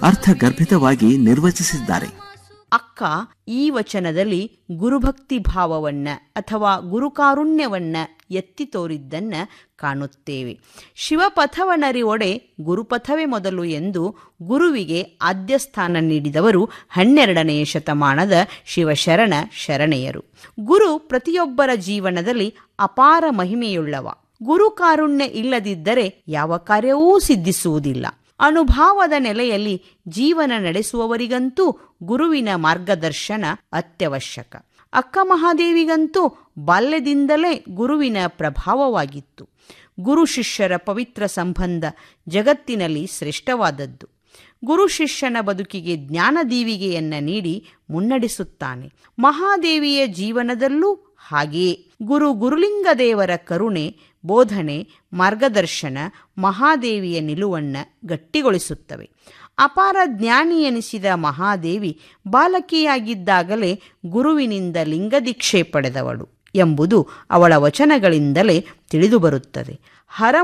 ಅರ್ಥಗರ್ಭಿತವಾಗಿ ನಿರ್ವಚಿಸಿದ್ದಾರೆ ಅಕ್ಕ ಈ ವಚನದಲ್ಲಿ ಗುರುಭಕ್ತಿ ಭಾವವನ್ನ ಅಥವಾ ಗುರುಕಾರುಣ್ಯವನ್ನ ಎತ್ತಿ ತೋರಿದ್ದನ್ನ ಕಾಣುತ್ತೇವೆ ಶಿವಪಥವನರಿವೊಡೆ ಗುರುಪಥವೇ ಮೊದಲು ಎಂದು ಗುರುವಿಗೆ ಆದ್ಯ ಸ್ಥಾನ ನೀಡಿದವರು ಹನ್ನೆರಡನೆಯ ಶತಮಾನದ ಶಿವಶರಣ ಶರಣೆಯರು ಗುರು ಪ್ರತಿಯೊಬ್ಬರ ಜೀವನದಲ್ಲಿ ಅಪಾರ ಮಹಿಮೆಯುಳ್ಳವ ಗುರುಕಾರುಣ್ಯ ಇಲ್ಲದಿದ್ದರೆ ಯಾವ ಕಾರ್ಯವೂ ಸಿದ್ಧಿಸುವುದಿಲ್ಲ ಅನುಭಾವದ ನೆಲೆಯಲ್ಲಿ ಜೀವನ ನಡೆಸುವವರಿಗಂತೂ ಗುರುವಿನ ಮಾರ್ಗದರ್ಶನ ಅತ್ಯವಶ್ಯಕ ಅಕ್ಕ ಮಹಾದೇವಿಗಂತೂ ಬಾಲ್ಯದಿಂದಲೇ ಗುರುವಿನ ಪ್ರಭಾವವಾಗಿತ್ತು ಗುರು ಶಿಷ್ಯರ ಪವಿತ್ರ ಸಂಬಂಧ ಜಗತ್ತಿನಲ್ಲಿ ಶ್ರೇಷ್ಠವಾದದ್ದು ಗುರು ಶಿಷ್ಯನ ಬದುಕಿಗೆ ಜ್ಞಾನದೀವಿಗೆಯನ್ನ ನೀಡಿ ಮುನ್ನಡೆಸುತ್ತಾನೆ ಮಹಾದೇವಿಯ ಜೀವನದಲ್ಲೂ ಹಾಗೆಯೇ ಗುರು ಗುರುಲಿಂಗದೇವರ ಕರುಣೆ ಬೋಧನೆ ಮಾರ್ಗದರ್ಶನ ಮಹಾದೇವಿಯ ನಿಲುವನ್ನ ಗಟ್ಟಿಗೊಳಿಸುತ್ತವೆ ಅಪಾರ ಜ್ಞಾನಿ ಎನಿಸಿದ ಮಹಾದೇವಿ ಬಾಲಕಿಯಾಗಿದ್ದಾಗಲೇ ಗುರುವಿನಿಂದ ಲಿಂಗದೀಕ್ಷೆ ಪಡೆದವಳು ಎಂಬುದು ಅವಳ ವಚನಗಳಿಂದಲೇ ತಿಳಿದುಬರುತ್ತದೆ ಹರ